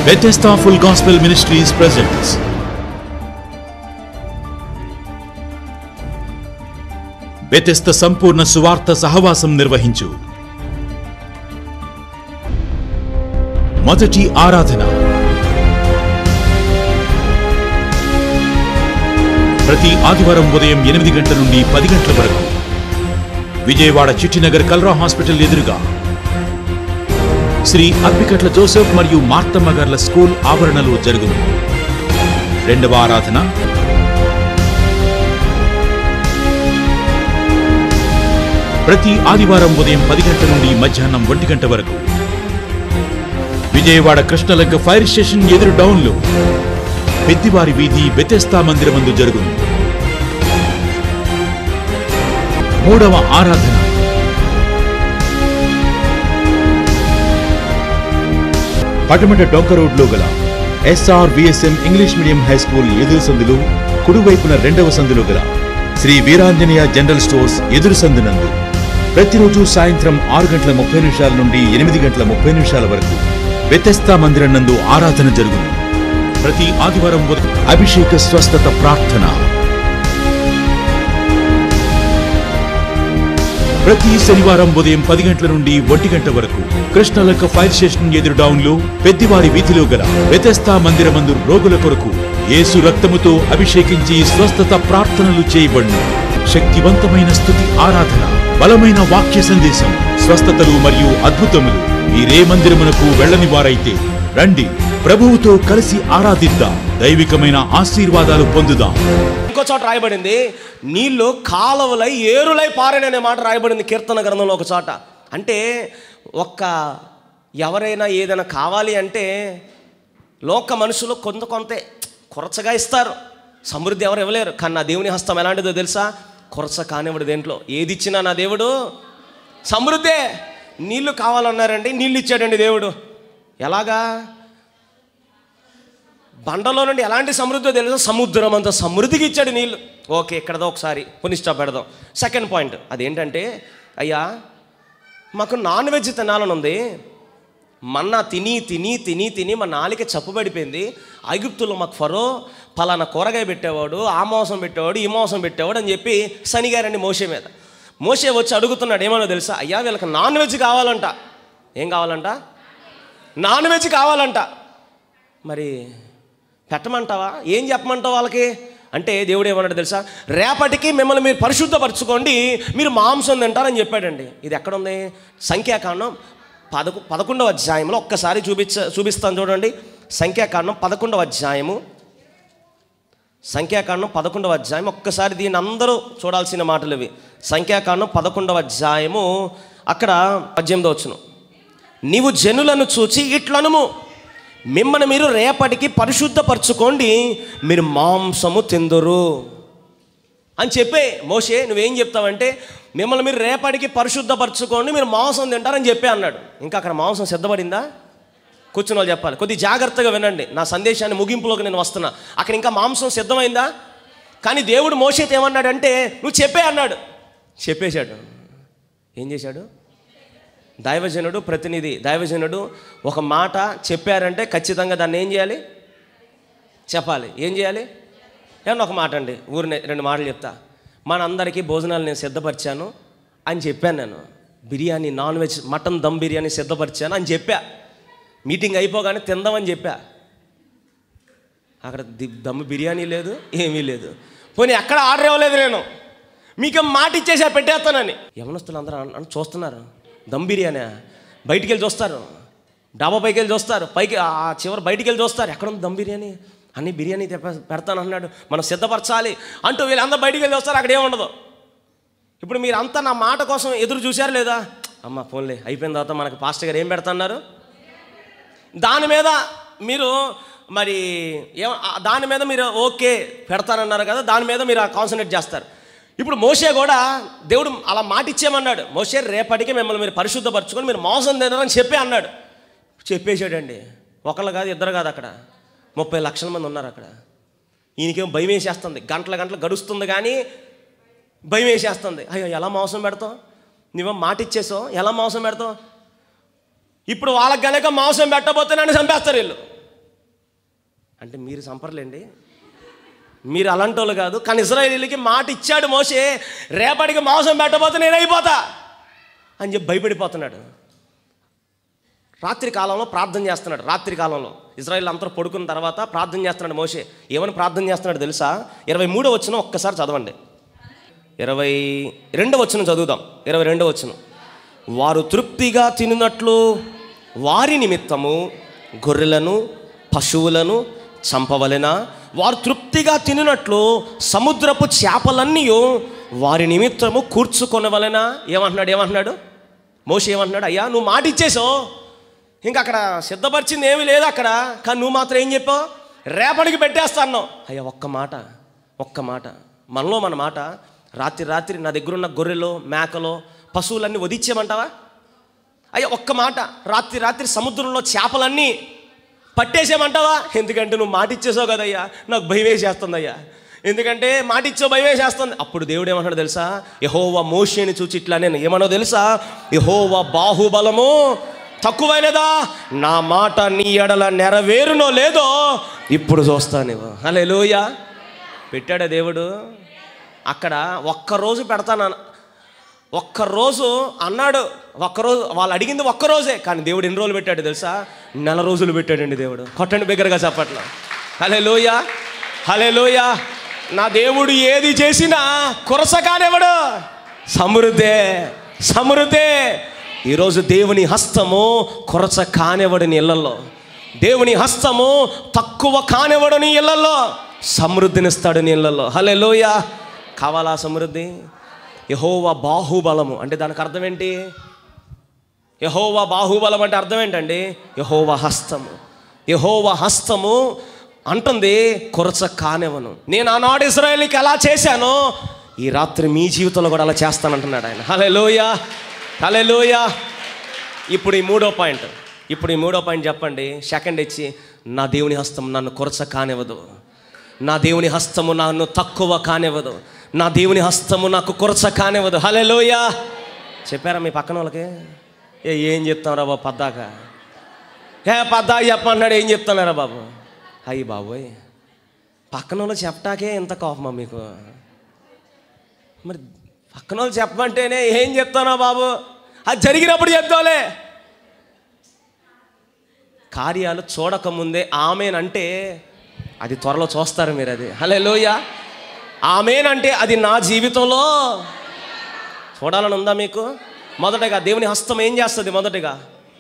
Bethesda Full Gospel Ministries presents Bethesda సంపూర్ణ సువార్త సహవాసం నిర్వహించు మొదటి ఆరాధన ప్రతి ఆదివారం ఉదయం ఎనిమిది గంటల నుండి పది గంటల వరకు విజయవాడ చిట్టినగర్ కల్రా హాస్పిటల్ ఎదురుగా శ్రీ అప్పికట్ల జోసెఫ్ మరియు మార్తమ్మ గార్ల స్కూల్ ఆవరణలో జరుగును రెండవ ఆరాధన ప్రతి ఆదివారం ఉదయం పది గంటల నుండి మధ్యాహ్నం ఒంటి గంట వరకు విజయవాడ కృష్ణలంక ఫైర్ స్టేషన్ ఎదురు డౌన్లో పెద్దివారి వీధి బెతెస్తా మందిరమందు జరుగును మూడవ ఆరాధన పటమట డొంక రోడ్లో గల SR VSM English medium high school ఎదురు సందులు కుడివైపున రెండవ సందులో గల శ్రీ వీరాంజనేయ జనరల్ స్టోర్స్ ఎదురు సందునందు ప్రతిరోజు సాయంత్రం ఆరు గంటల ముప్పై నిమిషాల నుండి ఎనిమిది గంటల ముప్పై నిమిషాల వరకు వ్యతస్థా మందిరం నందు ఆరాధన జరుగును ప్రతి ఆదివారం ఉదయం అభిషేక స్వస్థత ప్రార్థన ప్రతి శనివారం ఉదయం పది గంటల నుండి ఒంటి గంట వరకు కృష్ణలక్క ఫైర్ స్టేషన్ ఎదురు డౌన్లో పెద్దివారి వీధిలో గల వ్యతస్థా మందిరమందు రోగుల కొరకు యేసు రక్తముతో అభిషేకించి స్వస్థత ప్రార్థనలు చేయబడును శక్తివంతమైన స్థుతి ఆరాధన బలమైన వాక్య సందేశం స్వస్థతలు మరియు అద్భుతములు మీరే మందిరమునకు వెళ్ళని వారైతే రండి ప్రభువుతో కలిసి ఆరాధిద్దాం దైవికమైన ఆశీర్వాదాలు పొందుదాం ఇంకో చోట రాయబడింది నీళ్లు కాలువలై ఏరులై పారననే మాట రాయబడింది కీర్తన గ్రంథంలో ఒక చోట అంటే ఒక్క ఎవరైనా ఏదైనా కావాలి అంటే లోక మనుషులు కొంత కొంతే కొరచగా ఇస్తారు సమృద్ధి ఎవరు ఇవ్వలేరు కానీ నా దేవుని హస్తం ఎలాంటిదో తెలుసా కొరచ కానివ్వడు దేంట్లో ఏది ఇచ్చినా నా దేవుడు సమృద్ధే నీళ్లు కావాలన్నారండి నీళ్ళు ఇచ్చాడండి దేవుడు ఎలాగా బండలో నుండి ఎలాంటి సమృద్ధి తెలుసు సముద్రం అంత సమృద్ధికి ఇచ్చాడు నీళ్ళు ఓకే ఇక్కడదో ఒకసారి పునిష్టా పెడదాం సెకండ్ పాయింట్ అదేంటంటే అయ్యా మాకు నాన్ వెజ్ తినాలని ఉంది మన్నా తిని తిని తిని తిని మా నాలిక చప్పుబడిపోయింది ఐగుప్తులో మాకు ఫరో పలానా కూరగాయ పెట్టేవాడు ఆ మోసం పెట్టేవాడు ఈ మోసం పెట్టేవాడు అని చెప్పి శనిగారండి మోసే మీద మోసే వచ్చి అడుగుతున్నాడు ఏమన్నా తెలుసా అయ్యా వీళ్ళకి నాన్ వెజ్ కావాలంట ఏం కావాలంట నాన్ వెజ్ కావాలంట మరి పెట్టమంటావా ఏం చెప్పమంటావు వాళ్ళకి అంటే దేవుడు ఏమన్నాడు తెలుసా రేపటికి మిమ్మల్ని మీరు పరిశుద్ధపరచుకోండి మీరు మాంసం తింటారని చెప్పాడండి ఇది ఎక్కడుంది సంఖ్యాకాండం పదకొ పదకొండవ అధ్యాయంలో ఒక్కసారి చూపించ చూపిస్తాను చూడండి సంఖ్యాకాండం పదకొండవ అధ్యాయము సంఖ్యాకాండం పదకొండవ అధ్యాయం ఒక్కసారి దీన్ని అందరూ చూడాల్సిన మాటలు ఇవి సంఖ్యాకాండం పదకొండవ అధ్యాయము అక్కడ పద్దెనిమిదో వచ్చును నీవు జనులను చూచి ఇట్లనుము మిమ్మల్ని మీరు రేపటికి పరిశుద్ధపరచుకోండి మీరు మాంసము తిందురు అని చెప్పే మోషే నువ్వేం చెప్తావంటే మిమ్మల్ని మీరు రేపటికి పరిశుద్ధపరచుకోండి మీరు మాంసం తింటారని చెప్పే అన్నాడు ఇంకా అక్కడ మాంసం సిద్ధపడిందా కూర్చుని వాళ్ళు చెప్పాలి కొద్ది జాగ్రత్తగా వినండి నా సందేశాన్ని ముగింపులోకి నేను వస్తున్నా అక్కడ ఇంకా మాంసం సిద్ధమైందా కానీ దేవుడు మోషేతో ఏమన్నాడంటే నువ్వు చెప్పే అన్నాడు చెప్పేశాడు ఏం చేశాడు దైవజనుడు ప్రతినిధి దైవజనుడు ఒక మాట చెప్పారంటే ఖచ్చితంగా దాన్ని ఏం చేయాలి చెప్పాలి ఏం చేయాలి ఏమన్నా ఒక మాట అండి ఊరిని రెండు మాటలు చెప్తా మనందరికీ భోజనాలు నేను సిద్ధపరిచాను అని చెప్పాను నేను biryani non veg mutton dum biryani సిద్ధపరిచాను అని చెప్పా మీటింగ్ అయిపోగానే తిందామని చెప్పా అక్కడ ది- దమ్ బిర్యానీ లేదు ఏమీ లేదు పోనీ ఎక్కడ ఆర్డర్ ఇవ్వలేదు నేను మీకు మాట ఇచ్చేసా పెట్టేస్తానని యమనస్తులు అందరూ అన్- అన్ చూస్తున్నారు దమ్ బిర్యానీ బయటికి వెళ్ళి చూస్తారు డాబా పైకి వెళ్ళి చూస్తారు పైకి ఆ చివరి బయటికి వెళ్ళి చూస్తారు ఎక్కడ ఉంది దమ్ బిర్యానీ అన్ని బిర్యానీ తెప్ప పెడతాను అన్నాడు మనం సిద్ధపరచాలి అంటూ వీళ్ళందరూ బయటికి వెళ్ళి వస్తారు అక్కడ ఏముండదు ఇప్పుడు మీరు అంతా నా మాట కోసం ఎదురు చూశారు లేదా అమ్మ ఫోన్లే అయిపోయిన తర్వాత మనకు పాస్టర్ గారు ఏం పెడతన్నారు దాని మీద మీరు మరి ఏం ఆ దాని మీద మీరు ఓకే పెడతానన్నారు కదా దాని మీద మీరు కాన్సన్ట్రేట్ చేస్తారు ఇప్పుడు మోసే కూడా దేవుడు అలా మాట ఇచ్చేయమన్నాడు మోసే రేపటికి మిమ్మల్ని మీరు పరిశుద్ధపరచుకొని మీరు మోసం తినరని చెప్పే అన్నాడు చెప్పేశాడండి ఒకళ్ళు కాదు ఇద్దరు కాదు అక్కడ ముప్పై లక్షల మంది ఉన్నారు అక్కడ ఈయనకేం భయం వేసేస్తుంది గంటల గంటలు గడుస్తుంది కానీ భయం వేసేస్తుంది అయ్యో ఎలా మోసం పెడతావు నువ్వేం మాట ఇచ్చేసావు ఎలా మోసం పెడతావు ఇప్పుడు వాళ్ళకి గనక మాంసం పెట్టబోతే నన్ను చంపేస్తారు వీళ్ళు అంటే మీరు చంపర్లేండి మీరు అలాంటి వాళ్ళు కాదు కానీ ఇజ్రాయేలీలకి మాట ఇచ్చాడు మోసే రేపటికి మాంసం పెట్టబోతే నేను అయిపోతా అని చెప్పి భయపడిపోతున్నాడు రాత్రి కాలంలో ప్రార్థన చేస్తున్నాడు రాత్రి కాలంలో ఇజ్రాయిల్ అందరూ పడుకున్న తర్వాత ప్రార్థన చేస్తున్నాడు మోసే ఏమని ప్రార్థన చేస్తున్నాడు తెలుసా ఇరవై మూడో వచ్చిన ఒక్కసారి చదవండి ఇరవై రెండో వచ్చిన చదువుదాం ఇరవై రెండో వచ్చిన వారు తృప్తిగా తినినట్లు వారి నిమిత్తము గొర్రెలను పశువులను చంపవలెనా వారు తృప్తిగా తినినట్లు సముద్రపు చేపలన్నీ వారి నిమిత్తము కూర్చుకొనవలెనా ఏమంటున్నాడు ఏమంటున్నాడు మోషి ఏమంటున్నాడు అయ్యా నువ్వు మాట ఇచ్చేసావు ఇంకా అక్కడ సిద్ధపరిచింది ఏమీ లేదు అక్కడ కానీ నువ్వు మాత్రం ఏం చెప్పావు రేపటికి పెట్టేస్తా అన్నావు అయ్యా ఒక్క మాట ఒక్క మాట మనలో మన మాట రాత్రి రాత్రి నా దగ్గర ఉన్న గొర్రెలు మేకలు పశువులన్నీ వదిచ్చేయమంటావా అయ్యా ఒక్క మాట రాత్రి రాత్రి సముద్రంలో చేపలన్నీ పట్టేసేయమంటావా ఎందుకంటే నువ్వు మాట ఇచ్చేసావు కదయ్యా నాకు భయం వేసేస్తుందయ్యా ఎందుకంటే మాట ఇచ్చావు భయం వేసేస్తుంది అప్పుడు దేవుడు ఏమన్నాడు తెలుసా యహోవ మోషేని చూచి ఇట్లా నేను ఏమన్నా తెలుసా యహోవ బాహుబలము తక్కువైనదా నా మాట నీ ఎడల నెరవేరునో లేదో ఇప్పుడు చూస్తాను హలే పెట్టాడా దేవుడు అక్కడ ఒక్కరోజు పెడతాను ఒక్కరోజు అన్నాడు ఒక్కరోజు వాళ్ళు అడిగింది ఒక్కరోజే కానీ దేవుడు ఎన్ని రోజులు పెట్టాడు తెలుసా నెల రోజులు పెట్టాడండి దేవుడు కొట్టండి బిగ్గరగా చెప్పట్లా హలే లోయ హలే లోయ నా దేవుడు ఏది చేసినా కురస కానివ్వడు సమృద్ధే సమృద్ధే ఈరోజు దేవుని హస్తము కొరచ కానివ్వడు నీ ఇళ్లలో దేవుని హస్తము తక్కువ కానివ్వడు నీ ఇళ్లలో సమృద్ధినిస్తాడు నీ ఇళ్లలో హలే లోయ కావాలా సమృద్ధి యహోవ బాహుబలము అంటే దానికి అర్థం ఏంటి యహోవ బాహుబలం అంటే అర్థం ఏంటండి యహోవ హస్తము యహోవ హస్తము అంటుంది కొరచ కానివ్వను నేను ఆనాడు ఇజ్రాయేల్కి ఎలా చేశానో ఈ రాత్రి మీ జీవితంలో కూడా అలా చేస్తానంటున్నాడు ఆయన హలే లోయ హలే లోయ ఇప్పుడు ఈ మూడో పాయింట్ ఇప్పుడు ఈ మూడో పాయింట్ చెప్పండి సెకండ్ ఇచ్చి నా దేవుని హస్తం నన్ను కొరచ కానివ్వదు నా దేవుని హస్తము నన్ను తక్కువ కానివ్వదు నా దేవుని హస్తము నాకు కొరచ కానివ్వదు హలే లోయ చెప్పారా మీ పక్కన వాళ్ళకి ఏ ఏం చెప్తారా బాబు పద్దాక ఏ పద్దా చెప్పన్నాడు ఏం చెప్తున్నారా బాబు అయ్యి బాబోయ్ పక్కన వాళ్ళు చెప్పటాకే ఇంత కోపమా మీకు మరి పక్కన వాళ్ళు చెప్పమంటేనే ఏం చెప్తానా బాబు అది జరిగినప్పుడు చెప్తాలే కార్యాలు చూడకముందే ఆమెనంటే అది త్వరలో చూస్తారు మీరు అది హలే లోయ ఆమెనంటే అది నా జీవితంలో చూడాలని ఉందా మీకు మొదటగా దేవుని హస్తం ఏం చేస్తుంది మొదటగా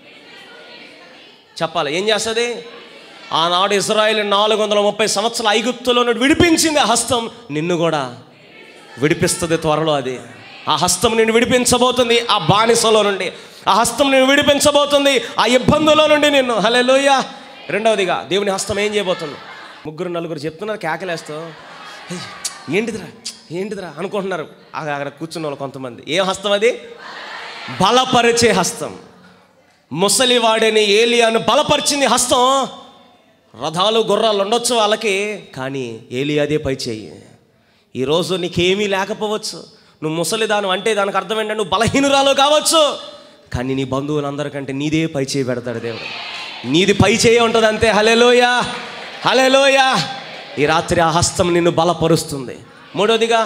చెప్పాలి ఏం చేస్తుంది ఆనాడు ఇజ్రాయిల్ నాలుగు వందల ముప్పై సంవత్సరాల ఐగుప్తులో నుండి విడిపించింది ఆ హస్తం నిన్ను కూడా విడిపిస్తుంది త్వరలో అది ఆ హస్తం నిన్ను విడిపించబోతుంది ఆ బానిసలో నుండి ఆ హస్తం నిన్ను విడిపించబోతుంది ఆ ఇబ్బందులో నుండి నిన్ను హలే లోయ రెండవదిగా దేవుని హస్తం ఏం చేయబోతుంది ముగ్గురు నలుగురు చెప్తున్నారు కేకలేస్తూ "ఏయ్, ఏంటిదిరా ఏంటిదిరా అనుకుంటున్నారు అక్కడ అక్కడ కూర్చున్న వాళ్ళు కొంతమంది ఏ హస్తం అది బలపరిచే హస్తం ముసలివాడిని ఏలియాను బలపరిచింది హస్తం రథాలు గుర్రాలు ఉండొచ్చు వాళ్ళకి కానీ ఏలియాదే పై చెయ్యి ఈరోజు నీకేమీ లేకపోవచ్చు నువ్వు ముసలిదాను అంటే దానికి అర్థం ఏంటంటే నువ్వు బలహీనురాలు కావచ్చు కానీ నీ బంధువులందరికంటే నీదే పై చేయి పెడతాడు దేవుడు నీది పై చేయి ఉంటుంది అంతే హలెలోయ హలెలోయ ఈ రాత్రి ఆ హస్తం నిన్ను బలపరుస్తుంది మూడోదిగా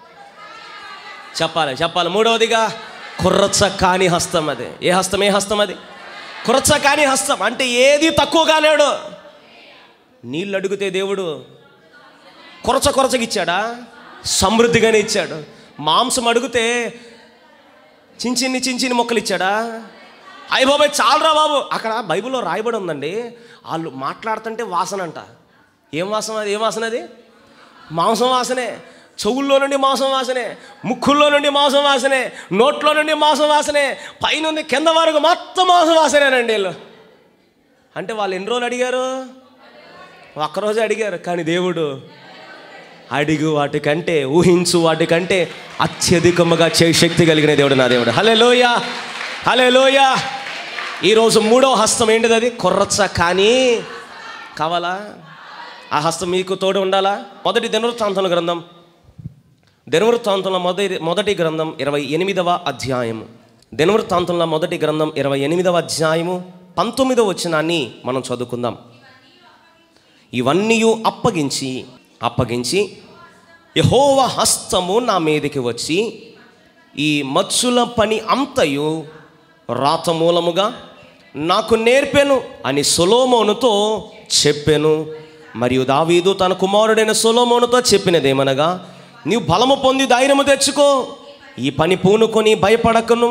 చెప్పాలి చెప్పాలి మూడవదిగా కుర్రచ్చ కాని హస్తం అది ఏ హస్తం ఏ హస్తం అది కుర్రచ్చ కాని హస్తం అంటే ఏది తక్కువ కాలేడు నీళ్ళు అడిగితే దేవుడు కొరచ కొరచకి ఇచ్చాడా సమృద్ధిగానే ఇచ్చాడు మాంసం అడిగితే చించిన్ని చించిన్ని మొక్కలు ఇచ్చాడా అయ్య బాబాయ్ చాలరా బాబు అక్కడ బైబిల్లో రాయబడి ఉందండి వాళ్ళు మాట్లాడుతుంటే వాసన అంట ఏం వాసన అది ఏం వాసన అది మాంసం వాసనే చెవుల్లో నుండి మాంసం వాసనే ముక్కుల్లో నుండి మాంసం వాసనే నోట్లో నుండి మాంసం వాసనే పైనుండి కింద వరకు మొత్తం మాంసం వాసనేనండి వీళ్ళు అంటే వాళ్ళు ఎన్ని రోజులు అడిగారు ఒక్కరోజు అడిగారు కానీ దేవుడు అడిగు వాటికంటే ఊహించు వాటికంటే అత్యధికముగా చే శక్తి కలిగిన దేవుడు నా దేవుడు హలే లోయ హలే లోయ ఈరోజు మూడో హస్తం ఏంటిది అది కొర్రచ్చ కానీ కావాలా ఆ హస్తం మీకు తోడు ఉండాలా మొదటి దినవృత్తాంతం గ్రంథం దినవృత్తాంతంలో మొదటి మొదటి గ్రంథం ఇరవై ఎనిమిదవ అధ్యాయము దినవృత్తాంతంలో మొదటి గ్రంథం ఇరవై ఎనిమిదవ అధ్యాయము పంతొమ్మిదవ వచనాన్ని మనం చదువుకుందాం ఇవన్నీ అప్పగించి అప్పగించి యహోవ హస్తము నా మీదకి వచ్చి ఈ మత్స్సుల పని అంతయు రాత మూలముగా నాకు నేర్పెను అని సొలోమోనుతో చెప్పెను మరియు దావీదు తన కుమారుడైన సొలోమోనుతో చెప్పినదేమనగా నీవు బలము పొంది ధైర్యము తెచ్చుకో ఈ పని పూనుకొని భయపడకను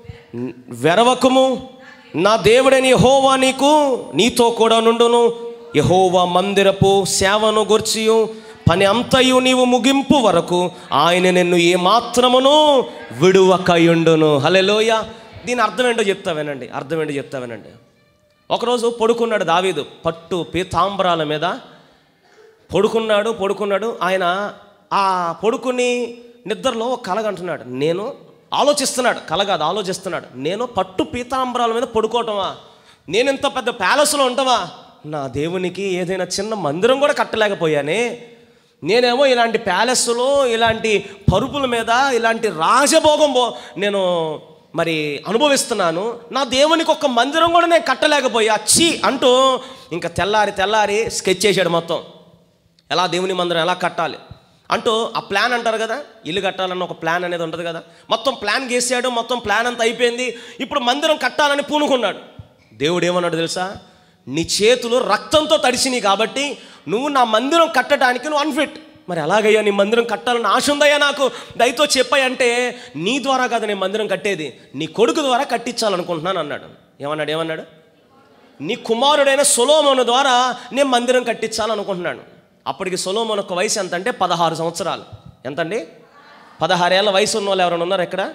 వెరవకము నా దేవుడైన యహోవా నీకు నీతో కూడా నుండును యహోవా మందిరపు సేవను గుర్చియు పని అంతయు నీవు ముగింపు వరకు ఆయన నిన్ను ఏ మాత్రమును విడువకయుండును హలెలోయ దీని అర్థం ఏంటో చెప్తా వినండి అర్థం ఏంటో చెప్తా వినండి ఒకరోజు పడుకున్నాడు దావీదు పట్టు పీతాంబరాల మీద పడుకున్నాడు పడుకున్నాడు ఆయన ఆ పడుకుని నిద్రలో ఒక కలగంటున్నాడు నేను ఆలోచిస్తున్నాడు కల కాదు ఆలోచిస్తున్నాడు నేను పట్టు పీతాంబరాల మీద పడుకోవటమా నేను ఇంత పెద్ద ప్యాలెస్లో ఉంటావా నా దేవునికి ఏదైనా చిన్న మందిరం కూడా కట్టలేకపోయానే నేనేమో ఇలాంటి ప్యాలెస్లో ఇలాంటి పరుపుల మీద ఇలాంటి రాజభోగం బో నేను మరి అనుభవిస్తున్నాను నా దేవునికి ఒక మందిరం కూడా నేను కట్టలేకపోయా ఛీ అంటూ ఇంకా తెల్లారి తెల్లారి స్కెచ్ చేశాడు మొత్తం ఎలా దేవుని మందిరం ఎలా కట్టాలి అంటూ ఆ ప్లాన్ అంటారు కదా ఇల్లు కట్టాలన్న ఒక ప్లాన్ అనేది ఉంటుంది కదా మొత్తం ప్లాన్ గీసాడు మొత్తం ప్లాన్ అంతా అయిపోయింది ఇప్పుడు మందిరం కట్టాలని పూనుకున్నాడు దేవుడు ఏమన్నాడు తెలుసా నీ చేతులు రక్తంతో తడిసినాయి కాబట్టి నువ్వు నా మందిరం కట్టడానికి నువ్వు అన్ఫిట్ మరి ఎలాగయ్యా నీ మందిరం కట్టాలని ఆశ ఉందయ్యా నాకు దయతో చెప్పాయి అంటే నీ ద్వారా కాదు నేను మందిరం కట్టేది నీ కొడుకు ద్వారా కట్టించాలనుకుంటున్నాను అన్నాడు ఏమన్నాడు ఏమన్నాడు నీ కుమారుడైన సొలోమోను ద్వారా నేను మందిరం కట్టించాలనుకుంటున్నాను అప్పటికి సొలోమోన్ ఒక వయసు ఎంత అంటే పదహారు సంవత్సరాలు ఎంతండి పదహారేళ్ల వయసు ఉన్న వాళ్ళు ఎవరైనా ఉన్నారు ఎక్కడ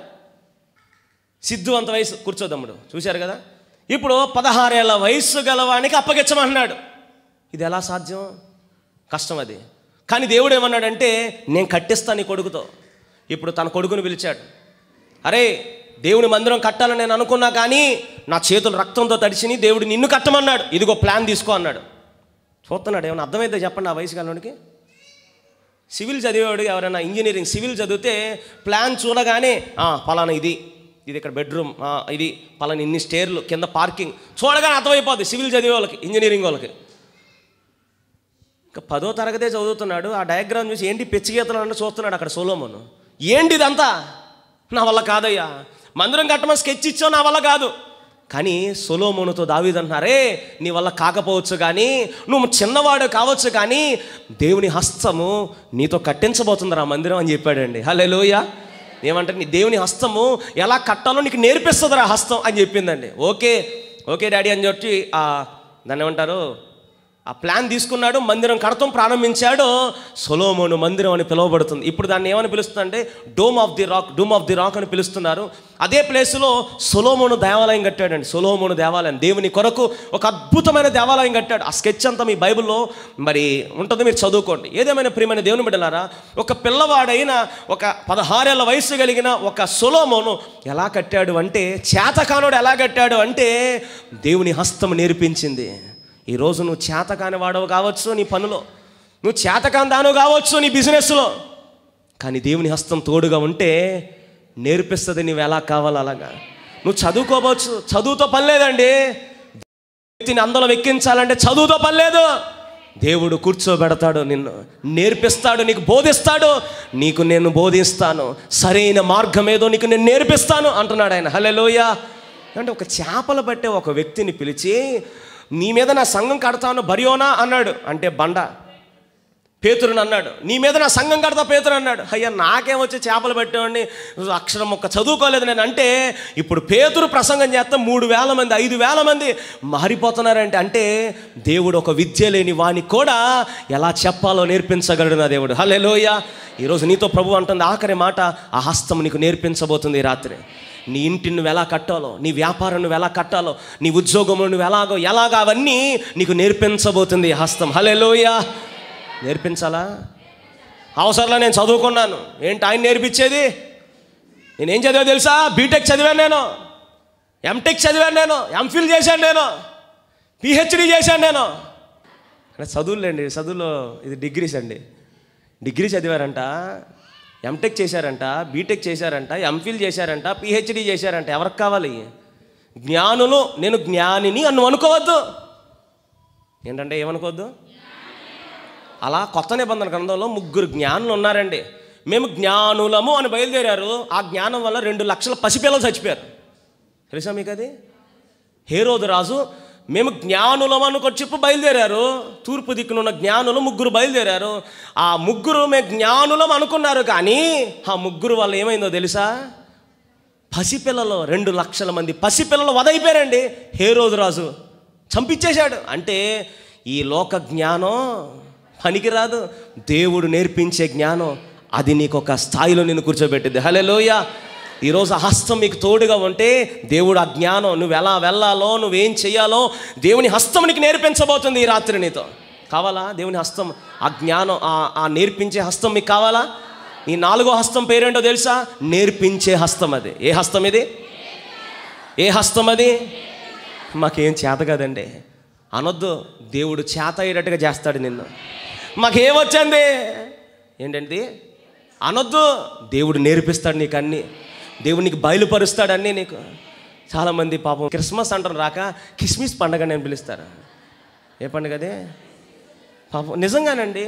సిద్ధు అంత వయసు కూర్చోదమ్ముడు చూశారు కదా ఇప్పుడు పదహారేళ్ల వయస్సు గలవానికి అప్పగించమన్నాడు ఇది ఎలా సాధ్యం కష్టం అది కానీ దేవుడు ఏమన్నాడంటే నేను కట్టిస్తాను నీ కొడుకుతో ఇప్పుడు తన కొడుకుని పిలిచాడు అరే దేవుని మందిరం కట్టాలని నేను అనుకున్నా కానీ నా చేతులు రక్తంతో తడిచిని దేవుడు నిన్ను కట్టమన్నాడు ఇదిగో ప్లాన్ తీసుకో అన్నాడు చూస్తున్నాడు ఏమైనా అర్థమైతే చెప్పండి ఆ వయసు కాలంలోనికి సివిల్ చదివేవాడు ఎవరైనా ఇంజనీరింగ్ సివిల్ చదివితే ప్లాన్ చూడగానే "ఆ, పలానా ఇది ఇది ఇక్కడ బెడ్రూమ్ ఆ, ఇది పలానా ఇన్ని స్టేర్లు కింద పార్కింగ్ చూడగానే అర్థమైపోద్ది సివిల్ చదివే వాళ్ళకి ఇంజనీరింగ్ వాళ్ళకి ఇంకా పదో తరగతే చదువుతున్నాడు ఆ డయాగ్రామ్ చూసి ఏంటి పిచ్చి గీతలు అంటే చూస్తున్నాడు అక్కడ సోలోమోను ఏంటి ఇదంతా నా వల్ల కాదయ్యా మందిరం కట్టమని స్కెచ్ ఇచ్చావు నా వల్ల కాదు కానీ సొలోమోనుతో దావీదంటున్నారే నీ వల్ల కాకపోవచ్చు కానీ నువ్వు చిన్నవాడు కావచ్చు కానీ దేవుని హస్తము నీతో కట్టించబోతుందిరా మందిరం అని చెప్పాడండి హలే లోయ ఏమంటే నీ దేవుని హస్తము ఎలా కట్టాలో నీకు నేర్పిస్తుందిరా హస్తం అని చెప్పిందండి ఓకే ఓకే డాడీ అని చెప్పి ఆ దాన్ని ఏమంటారు ఆ ప్లాన్ తీసుకున్నాడు మందిరం కడతాం ప్రారంభించాడు సొలోమోను మందిరం అని పిలువబడుతుంది ఇప్పుడు దాన్ని ఏమని పిలుస్తుందంటే Dome of the Rock Dome of the Rock అని పిలుస్తున్నారు అదే ప్లేస్లో సొలోమోను దేవాలయం కట్టాడండి సొలోమోను దేవాలయం దేవుని కొరకు ఒక అద్భుతమైన దేవాలయం కట్టాడు ఆ స్కెచ్ అంతా మీ బైబిల్లో మరి ఉంటుంది మీరు చదువుకోండి ఏదేమైనా ప్రియమైన దేవుని బిడ్డలారా ఒక పిల్లవాడైన ఒక పదహారేళ్ల వయసు కలిగిన ఒక సొలోమోను ఎలా కట్టాడు అంటే చేతకానుడు ఎలా కట్టాడు అంటే దేవుని హస్తం నేర్పించింది ఈరోజు నువ్వు చేతకాని వాడవు కావచ్చు నీ పనులో నువ్వు చేతకాని దాను కావచ్చు నీ బిజినెస్లో కానీ దేవుని హస్తం తోడుగా ఉంటే నేర్పిస్తుంది నువ్వు ఎలా కావాలో అలాగా నువ్వు చదువుకోవచ్చు చదువుతో పని లేదండి వ్యక్తిని అందరం ఎక్కించాలంటే చదువుతో పని లేదు దేవుడు కూర్చోబెడతాడు నిన్ను నేర్పిస్తాడు నీకు బోధిస్తాడు నీకు నేను బోధిస్తాను సరైన మార్గం ఏదో నీకు నేను నేర్పిస్తాను అంటున్నాడు ఆయన హలెలోయ అంటే ఒక చేపలు పట్టే ఒక వ్యక్తిని పిలిచి నీ మీద నా సంఘం కడతాను బరియోనా అన్నాడు అంటే బండ పేతురుని అన్నాడు నీ మీద నా సంఘం కడతా పేతురు అన్నాడు అయ్యా నాకేమొచ్చి చేపలు పెట్టేవాడిని అక్షరం ఒక్క చదువుకోలేదు నేను అంటే ఇప్పుడు పేతురు ప్రసంగం చేస్తే మూడు వేల మంది ఐదు వేల మంది మారిపోతున్నారంటే అంటే దేవుడు ఒక విద్య లేని వానికి కూడా ఎలా చెప్పాలో నేర్పించగలడు నా దేవుడు హలే లోయ ఈరోజు నీతో ప్రభు అంటుంది ఆఖరి మాట ఆ హస్తం నీకు నేర్పించబోతుంది ఈ రాత్రి నీ ఇంటిని నువ్వు ఎలా కట్టాలో నీ వ్యాపారం నువ్వు ఎలా కట్టాలో నీ ఉద్యోగంలో నువ్వు ఎలాగో ఎలాగా అవన్నీ నీకు నేర్పించబోతుంది ఈ హస్తం హలే లోయ నేర్పించాలా అవసరంలో నేను చదువుకున్నాను ఏంటి ఆయన నేర్పించేది నేనేం చదివా తెలుసా బీటెక్ చదివాను నేను ఎంటెక్ చదివాను నేను ఎంఫిల్ చేశాను నేను పిహెచ్డి చేశాను నేను అంటే చదువులేండి చదువులో ఇది డిగ్రీస్ అండి డిగ్రీ చదివారంట ఎంటెక్ చేశారంట బీటెక్ చేశారంట ఎంఫిల్ చేశారంట పిహెచ్డి చేశారంట ఎవరికి కావాలి జ్ఞానులు నేను జ్ఞానిని అని నువ్వు అనుకోవద్దు ఏంటంటే ఏమనుకోవద్దు అలా కొత్త నిబంధన గ్రంథంలో ముగ్గురు జ్ఞానులు ఉన్నారండి మేము జ్ఞానులము అని బయలుదేరారు ఆ జ్ఞానం వల్ల రెండు లక్షల పసిపిల్లలు చచ్చిపోయారు తెలుసా మీకు అది హేరోదు రాజు మేము జ్ఞానులం అనుకొని చెప్పి బయలుదేరారు తూర్పు దిక్కునున్న జ్ఞానులు ముగ్గురు బయలుదేరారు ఆ ముగ్గురు మేము జ్ఞానులం అనుకున్నారు కానీ ఆ ముగ్గురు వల్ల ఏమైందో తెలుసా పసిపిల్లలు రెండు లక్షల మంది పసిపిల్లలు వదైపోయారండి హేరోదు రాజు చంపించేశాడు అంటే ఈ లోక జ్ఞానం పనికిరాదు దేవుడు నేర్పించే జ్ఞానం అది నీకు ఒక స్థాయిలో నేను కూర్చోబెట్టింది హలే లోయ ఈరోజు ఆ హస్తం మీకు తోడుగా ఉంటే దేవుడు ఆ జ్ఞానం నువ్వు ఎలా వెళ్ళాలో నువ్వేం చేయాలో దేవుని హస్తం నీకు నేర్పించబోతుంది ఈ రాత్రి నీతో కావాలా దేవుని హస్తం ఆ జ్ఞానం ఆ- ఆ నేర్పించే హస్తం మీకు కావాలా ఈ నాలుగో హస్తం పేరేంటో తెలుసా నేర్పించే హస్తం అది ఏ హస్తం ఇది ఏ హస్తం అది మాకేం చేత కదండి అనొద్దు దేవుడు చేత అయ్యేటట్టుగా చేస్తాడు నిన్ను మాకేమొచ్చింది ఏంటండి అనొద్దు దేవుడు నేర్పిస్తాడు నీకు అన్నీ దేవుడు నీకు బయలుపరుస్తాడు అన్నీ నీకు చాలామంది పాపం క్రిస్మస్ అంటారు రాక కిస్మిస్ పండగ నేను పిలుస్తారు ఏ పండుగ అది పాపం నిజంగానండి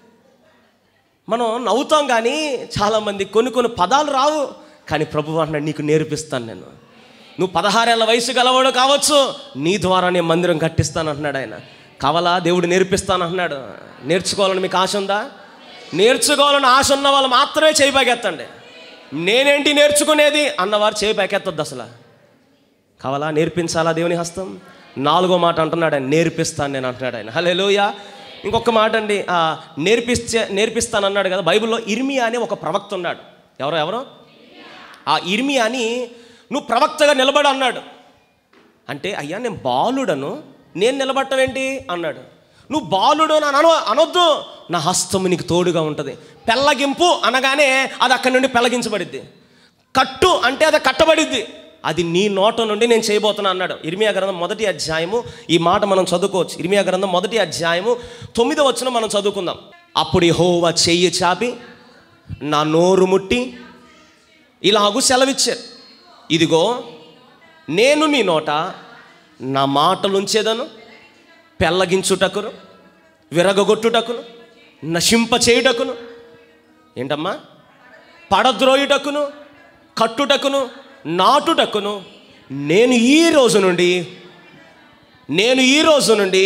మనం నవ్వుతాం కానీ చాలామంది కొన్ని కొన్ని పదాలు రావు కానీ ప్రభు అన్నాడు నీకు నేర్పిస్తాను నేను నువ్వు పదహారేళ్ళ వయసు గలవాడు కావచ్చు నీ ద్వారా నేను మందిరం కట్టిస్తాను అంటున్నాడు ఆయన కావాలా దేవుడు నేర్పిస్తాను అంటున్నాడు నేర్చుకోవాలని మీకు ఆశ ఉందా నేర్చుకోవాలని ఆశ ఉన్న వాళ్ళు మాత్రమే చేయి పైకెత్తండి నేనేంటి నేర్చుకునేది అన్నవారు చేయి పైకెత్తద్దు అసలు కావాలా నేర్పించాలా దేవుని హస్తం నాలుగో మాట అంటున్నాడు ఆయన నేర్పిస్తాను నేను అంటున్నాడు ఆయన హలే ఇంకొక మాట అండి ఆ, నేర్పిస్తే నేర్పిస్తాను అన్నాడు కదా బైబిల్లో ఇర్మియా అనే ఒక ప్రవక్త ఉన్నాడు ఎవరో ఎవరో ఆ ఇర్మియాని నువ్వు ప్రవక్తగా నిలబడు అన్నాడు అంటే అయ్యా నేను బాలుడను నేను నిలబడటం ఏంటి అన్నాడు నువ్వు బాలుడు అని అన అనొద్దు నా హస్తం నీకు తోడుగా ఉంటుంది పెళ్ళగింపు అనగానే అది అక్కడి నుండి పెళ్ళగించబడిద్ది కట్టు అంటే అది కట్టబడిద్ది అది నీ నోట నుండి నేను చేయబోతున్నా అన్నాడు ఇర్మియా గ్రంథం మొదటి అధ్యాయము ఈ మాట మనం చదువుకోవచ్చు ఇర్మియా గ్రంథం మొదటి అధ్యాయము తొమ్మిదో వచ్చిన మనం చదువుకుందాం అప్పుడు హోవా చెయ్యి చాపి నా నోరు ముట్టి ఇలాగూ సెలవిచ్చారు ఇదిగో నేను నీ నోట నా మాటలుంచేదను పెళ్ళగించుటకును విరగగొట్టుటకును నశింప చేయుటకును ఏంటమ్మా పడద్రోయుటకును కట్టుటకును నాటుటకును నేను ఈ రోజు నుండి నేను ఈ రోజు నుండి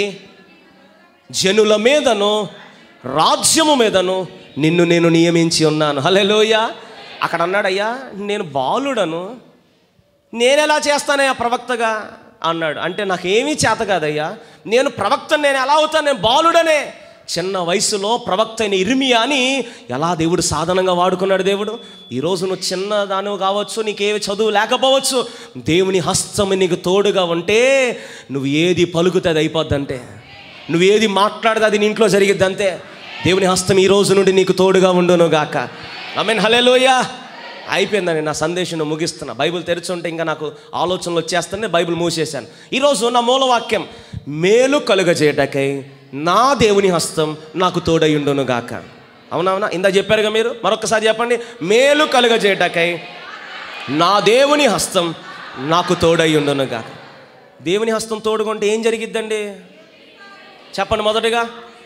జనుల మీదను రాజ్యము మీదను నిన్ను నేను నియమించి ఉన్నాను హలోయ అక్కడ అన్నాడు అయ్యా నేను బాలుడను నేను ఎలా చేస్తానయ్యా ప్రవక్తగా అన్నాడు అంటే నాకేమీ చేత కాదయ్యా నేను ప్రవక్త నేను ఎలా అవుతాను నేను బాలుడనే చిన్న వయసులో ప్రవక్త అయిన ఇర్మియా అని ఎలా దేవుడు సాధనంగా వాడుకున్నాడు దేవుడు ఈరోజు నువ్వు చిన్న దానివి కావచ్చు నీకేమి చదువు లేకపోవచ్చు దేవుని హస్తం నీకు తోడుగా ఉంటే నువ్వు ఏది పలుకుతే అది అయిపోద్దంటే నువ్వు ఏది మాట్లాడితే అది నీ ఇంట్లో జరిగిద్ది అంతే దేవుని హస్తం ఈ రోజు నుండి నీకు తోడుగా ఉండును గాక ఐ మీన్ హలేలోయ అయిపోయిందని నా సందేశం ముగిస్తున్నా బైబిల్ తెరిచుంటే ఇంకా నాకు ఆలోచనలు వచ్చేస్తానే బైబిల్ మూసేశాను ఈరోజు నా మూలవాక్యం మేలు కలుగజేయటకై నా దేవుని హస్తం నాకు తోడై ఉండును గాక అవునవునా ఇందా చెప్పారుగా మీరు మరొకసారి చెప్పండి మేలు కలుగజేయటకై నా దేవుని హస్తం నాకు తోడై ఉండును గాక దేవుని హస్తం తోడుకుంటే ఏం జరిగిద్దండి చెప్పండి మొదటిగా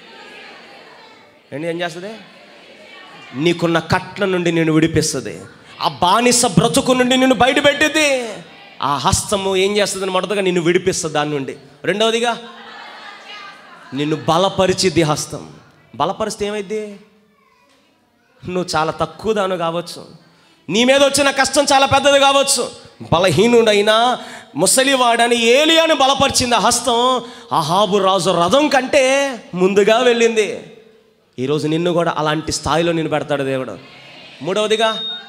ఏంటి ఏం చేస్తుంది నీకున్న కట్ల నుండి నేను విడిపిస్తుంది ఆ బానిస బ్రతుకు నుండి నిన్ను బయటపెట్టింది ఆ హస్తము ఏం చేస్తుంది మొదటగా నిన్ను విడిపిస్తుంది దాని నుండి రెండవదిగా నిన్ను బలపరిచిద్ది హస్తం బలపరిస్తే ఏమైద్ది నువ్వు చాలా తక్కువ దాను కావచ్చు నీ మీద వచ్చిన కష్టం చాలా పెద్దది కావచ్చు బలహీనుడైనా ముసలివాడని ఏలియాను బలపరిచింది ఆ హస్తం అహాబు రాజు రథం కంటే ముందుగా వెళ్ళింది ఈరోజు నిన్ను కూడా అలాంటి స్థాయిలో నిన్ను పెడతాడు దేవుడు మూడవదిగా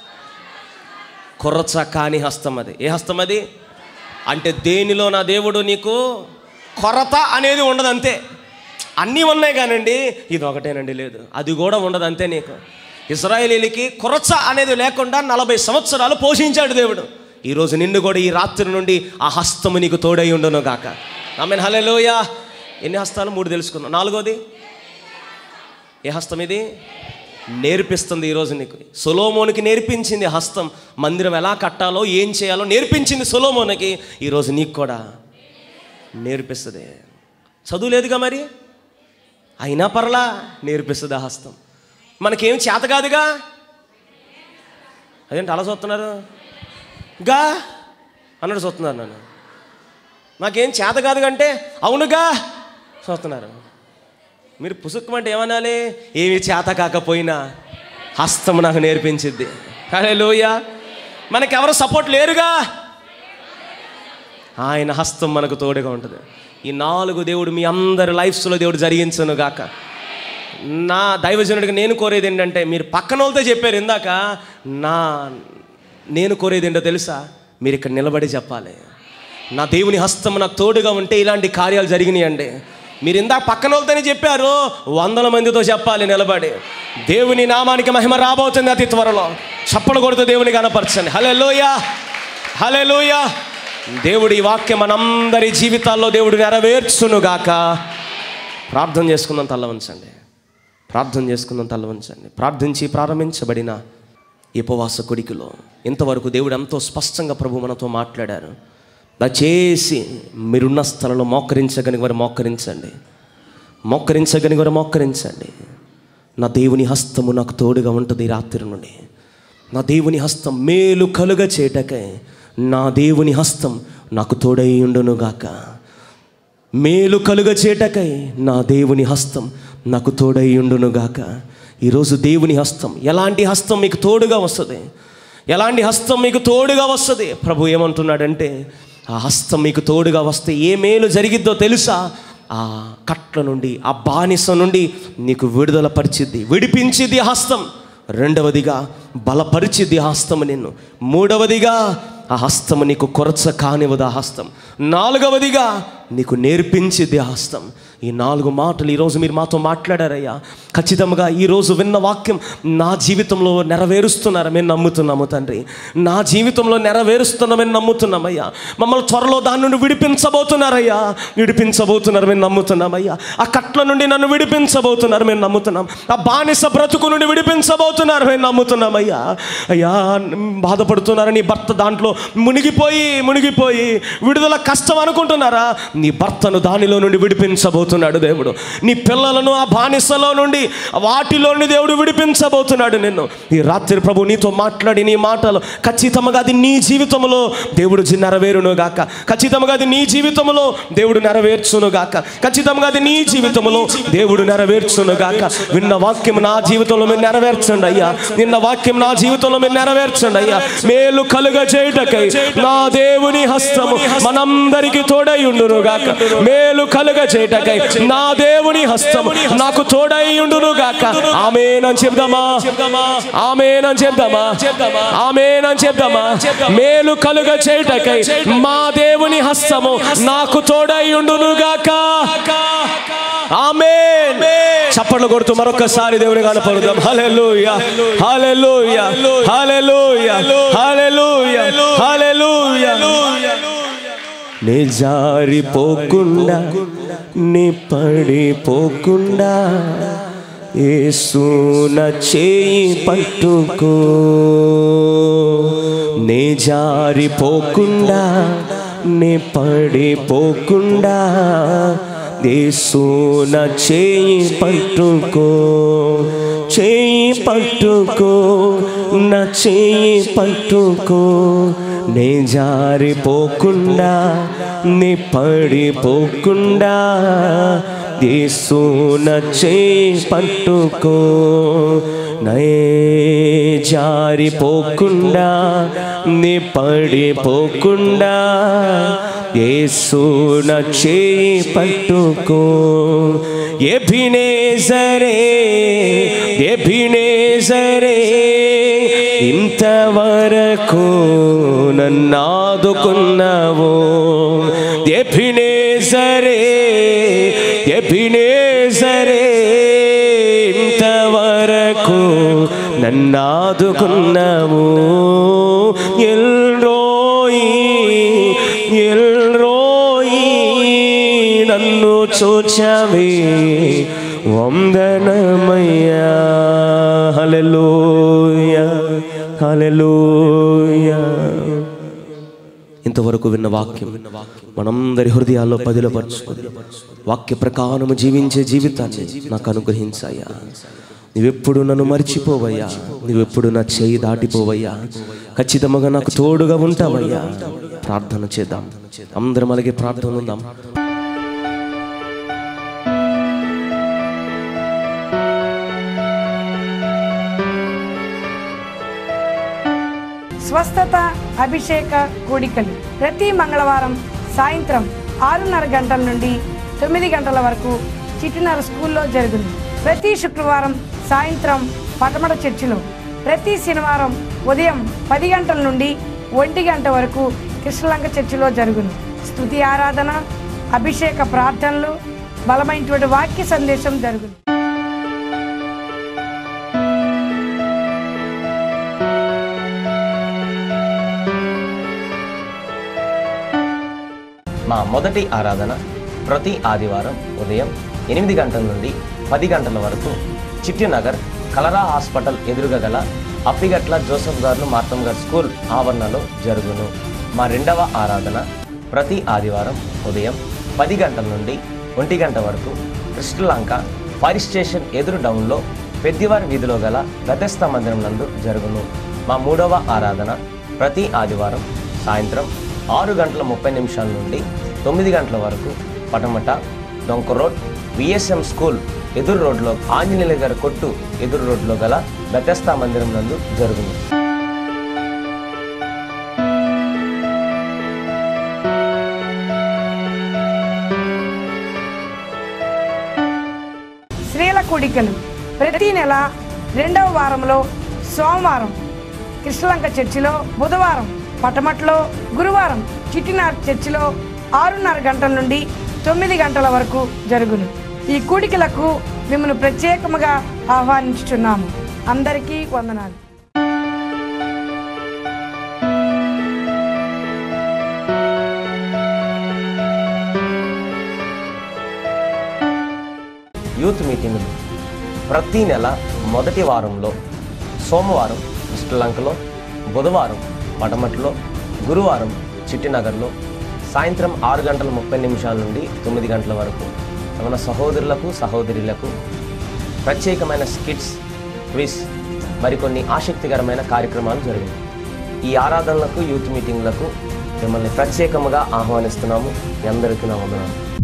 కుర్రచ కాని హస్తం అది ఏ హస్తం అది అంటే దేనిలో నా దేవుడు నీకు కొరత అనేది ఉండదు అంతే అన్నీ ఉన్నాయి కానండి ఇది ఒకటేనండి లేదు అది కూడా ఉండదు అంతే నీకు ఇజ్రాయేలీలకి కొరచ అనేది లేకుండా నలభై సంవత్సరాలు పోషించాడు దేవుడు ఈరోజు నిన్ను కూడా ఈ రాత్రి నుండి ఆ హస్తము నీకు తోడై ఉండును గాక ఆమె హలేలోయ ఎన్ని హస్తాలు మూడు తెలుసుకున్నాం నాలుగోది ఏ హస్తం ఇది నేర్పిస్తుంది ఈరోజు నీకు సొలోమోనికి నేర్పించింది హస్తం మందిరం ఎలా కట్టాలో ఏం చేయాలో నేర్పించింది సొలోమోనికి ఈరోజు నీకు కూడా నేర్పిస్తుంది చదువు లేదుగా మరి అయినా పర్లా నేర్పిస్తుంది ఆ హస్తం మనకేం చేత కాదుగా అదేంటి అలా చూస్తున్నారు గా అన్నట్టు చూస్తున్నారు నన్ను నాకేం చేత కాదు అంటే అవునుగా చూస్తున్నారు మీరు పుసుక్కమంటే ఏమనాలి ఏమి చేత కాకపోయినా హస్తం నాకు నేర్పించిద్ది కానీ లోయ మనకెవరు సపోర్ట్ లేరుగా ఆయన హస్తం మనకు తోడుగా ఉంటుంది ఈ నాలుగు దేవుడు మీ అందరి లైఫ్స్లో దేవుడు జరిగించను గాక నా దైవజనుడికి నేను కోరేది ఏంటంటే మీరు పక్కన వాళ్ళతో చెప్పారు ఇందాక నా నేను కోరేది ఏంటో తెలుసా మీరు ఇక్కడ నిలబడి చెప్పాలి నా దేవుని హస్తం నాకు తోడుగా ఉంటే ఇలాంటి కార్యాలు జరిగినాయండి మీరు ఇందాక పక్కన వాళ్ళతోనే చెప్పారు వందల మందితో చెప్పాలి నిలబడి దేవుని నామానికి మహిమ రాబోతుంది అతి త్వరలో చప్పలు కొడుతూ దేవుని కనపరచండి హలే లోయ హలే లోయ దేవుడి వాక్యం మనందరి జీవితాల్లో దేవుడు నెరవేర్చునుగాక ప్రార్థన చేసుకుందాం తల్ల ఉంచండి ప్రార్థన చేసుకుందాం తల్ల ఉంచండి ప్రార్థించి ప్రారంభించబడిన ఈ ఉపవాస కొడికిలో ఇంతవరకు దేవుడు ఎంతో స్పష్టంగా ప్రభు మనతో మాట్లాడారు దయచేసి మీరున్న స్థలంలో మోకరించగని వారు మోకరించండి మోకరించగని వారు మోకరించండి నా దేవుని హస్తము నాకు తోడుగా ఉంటుంది ఈ రాత్రి నుండి నా దేవుని హస్తం మేలు కలుగ చేటకై నా దేవుని హస్తం నాకు తోడై ఉండునుగాక మేలు కలుగ చేటకై నా దేవుని హస్తం నాకు తోడై ఉండునుగాక ఈరోజు దేవుని హస్తం ఎలాంటి హస్తం మీకు తోడుగా వస్తుంది ఎలాంటి హస్తం మీకు తోడుగా వస్తుంది ప్రభు ఏమంటున్నాడంటే ఆ హస్తం మీకు తోడుగా వస్తే ఏ మేలు జరిగిద్దో తెలుసా ఆ కట్ల నుండి ఆ బానిస నుండి నీకు విడుదల పరిచిద్ది విడిపించిద్ది ఆ హస్తం రెండవదిగా బలపరిచిద్ది ఆ హస్తము నిన్ను మూడవదిగా ఆ హస్తము నీకు కొరచ కానివ్వదు ఆ హస్తం నాలుగవదిగా నీకు నేర్పించిద్ది ఆ హస్తం ఈ నాలుగు మాటలు ఈరోజు మీరు మాతో మాట్లాడారయ్యా ఖచ్చితంగా ఈరోజు విన్న వాక్యం నా జీవితంలో నెరవేరుస్తున్నారు మేము నమ్ముతున్నాము తండ్రి నా జీవితంలో నెరవేరుస్తున్నామని నమ్ముతున్నామయ్యా మమ్మల్ని త్వరలో దాని నుండి విడిపించబోతున్నారయ్యా విడిపించబోతున్నారు మేము నమ్ముతున్నామయ్యా ఆ కట్ల నుండి నన్ను విడిపించబోతున్నారు మేము నమ్ముతున్నాం ఆ బానిస బ్రతుకు నుండి విడిపించబోతున్నారు మేము నమ్ముతున్నామయ్యా అయ్యా బాధపడుతున్నారని నీ భర్త దాంట్లో మునిగిపోయి మునిగిపోయి విడుదల కష్టం అనుకుంటున్నారా నీ భర్తను దానిలో నుండి విడిపించబోతున్నాడు దేవుడు నీ పిల్లలను ఆ బానిసలో నుండి వాటిలో నుండి దేవుడు విడిపించబోతున్నాడు నిన్ను ఈ రాత్రి ప్రభు నీతో మాట్లాడి నీ మాటలు ఖచ్చితంగా అది నీ జీవితంలో దేవుడు జి- నెరవేరును గాక ఖచ్చితంగా అది నీ జీవితంలో దేవుడు నెరవేర్చును గాక ఖచ్చితంగా అది నీ జీవితంలో దేవుడు నెరవేర్చును గాక విన్న వాక్యం నా జీవితంలో మీరు నెరవేర్చండి అయ్యా నిన్న వాక్యం నా జీవితంలో మీరు నెరవేర్చండి అయ్యా మేలు కలుగ చేయుటకై నా దేవుని హస్తము మనందరికి తోడై ఉండును గాక మేలు కలుగ చేయుటకై నా దేవుని హస్తము నాకు తోడై ఉండును గాక ఆమేనని చెప్దామా ఆమేనని చెప్దామా ఆమేనని చెప్దామా మేలు కలుగ చేయుటకై మా దేవుని హస్తము నాకు తోడై ఉండును గాక ఆమేన్ చప్పట్లు కొడుతూ మరొకసారి దేవుని కనపడుదాం హల్లెలూయా హల్లెలూయా హల్లెలూయా హల్లెలూయా హల్లెలూయా నే జారిపోకుండా నీ పడిపోకుండా ఏసున చేయి పట్టుకో నే జారిపోకుండా నీ పడిపోకుండా ఏసున చేయి పట్టుకో చేయి పట్టుకో నా చేయి పట్టుకో నే జారిపోకుండా నీ పడిపోకుండా యేసున చేయి పట్టుకో నే జారిపోకుండా నీ పడిపోకుండా యేసున చేయి పట్టుకో ఎభినేజరే ఎభినేజరే ఇంతవరకు నన్నాదుకున్నావు ఎభినేజరే ఎభినేజరే ఇంతవరకు నన్నాదుకున్నావు ఎల్రోయి ఎల్రోయి నన్ను చూచవే వందనమయ్యా హల్లెలూయా హల్లెలూయా ఇంతవరకు విన్న వాక్యం మనందరి హృదయాల్లో పదిలపరచుకొని వాక్య ప్రకారము జీవించే జీవితాన్ని నాకు అనుగ్రహించాయా నువ్వెప్పుడు నన్ను మర్చిపోవయ్యా నువ్వెప్పుడు నా చేయి దాటిపోవయ్యా ఖచ్చితంగా నాకు తోడుగా ఉంటావయ్యా ప్రార్థన చేద్దాం అందరం అలాగే ప్రార్థన ఉందాం స్వస్థత అభిషేక కూడికలు ప్రతి మంగళవారం సాయంత్రం ఆరున్నర గంటల నుండి తొమ్మిది గంటల వరకు చిటినర స్కూల్లో జరుగును ప్రతి శుక్రవారం సాయంత్రం పటమట చర్చిలో ప్రతి శనివారం ఉదయం పది గంటల నుండి ఒంటి గంట వరకు కృష్ణలంక చర్చిలో జరుగును స్తుతి ఆరాధన అభిషేక ప్రార్థనలు బలమైనటువంటి వాక్య సందేశం జరుగును మా మొదటి ఆరాధన ప్రతి ఆదివారం ఉదయం ఎనిమిది గంటల నుండి పది గంటల వరకు చిట్టినగర్ కలరా హాస్పిటల్ ఎదురుగా గల అప్పిగట్ల జోసఫ్ గారు మార్తం గారు స్కూల్ ఆవరణలో జరుగును మా రెండవ ఆరాధన ప్రతి ఆదివారం ఉదయం పది గంటల నుండి ఒంటి గంట వరకు కృష్ణలంక ఫైర్ స్టేషన్ ఎదురు డౌన్లో పెద్దివారి వీధిలో గల గతస్థ మందిరం నందు జరుగును మా మూడవ ఆరాధన ప్రతి ఆదివారం సాయంత్రం ఆరు గంటల ముప్పై నిమిషాల నుండి తొమ్మిది గంటల వరకు పటమట డొంక రోడ్ విఎస్ఎం స్కూల్ ఎదురు రోడ్లో ఆంజనేయుల గారి కొట్టు ఎదురు రోడ్లో గల బెతస్తా మందిరం నందు జరుగును స్త్రీల కూడికలు ప్రతి నెల రెండవ వారంలో సోమవారం కృష్ణలంక చర్చిలో బుధవారం పటమట్లో గురువారం చిట్టినార్ చర్చిలో ఆరున్నర గంటల నుండి తొమ్మిది గంటల వరకు జరుగును ఈ కూడికలకు మిమ్మల్ని ప్రత్యేకముగా ఆహ్వానించుచున్నాము అందరికీ వందనాలు యూత్ మీటింగులు ప్రతి నెల మొదటి వారంలో సోమవారం శ్రీలంకలో బుధవారం పటమట్లో గురువారం చిట్టినగర్లో సాయంత్రం ఆరు గంటల ముప్పై నిమిషాల నుండి తొమ్మిది గంటల వరకు మన సహోదరులకు సహోదరులకు ప్రత్యేకమైన స్కిట్స్ క్విజ్ మరికొన్ని ఆసక్తికరమైన కార్యక్రమాలు జరిగాయి ఈ ఆరాధనలకు యూత్ మీటింగ్లకు మిమ్మల్ని ప్రత్యేకముగా ఆహ్వానిస్తున్నాము మీ అందరికీ నా వందనాలు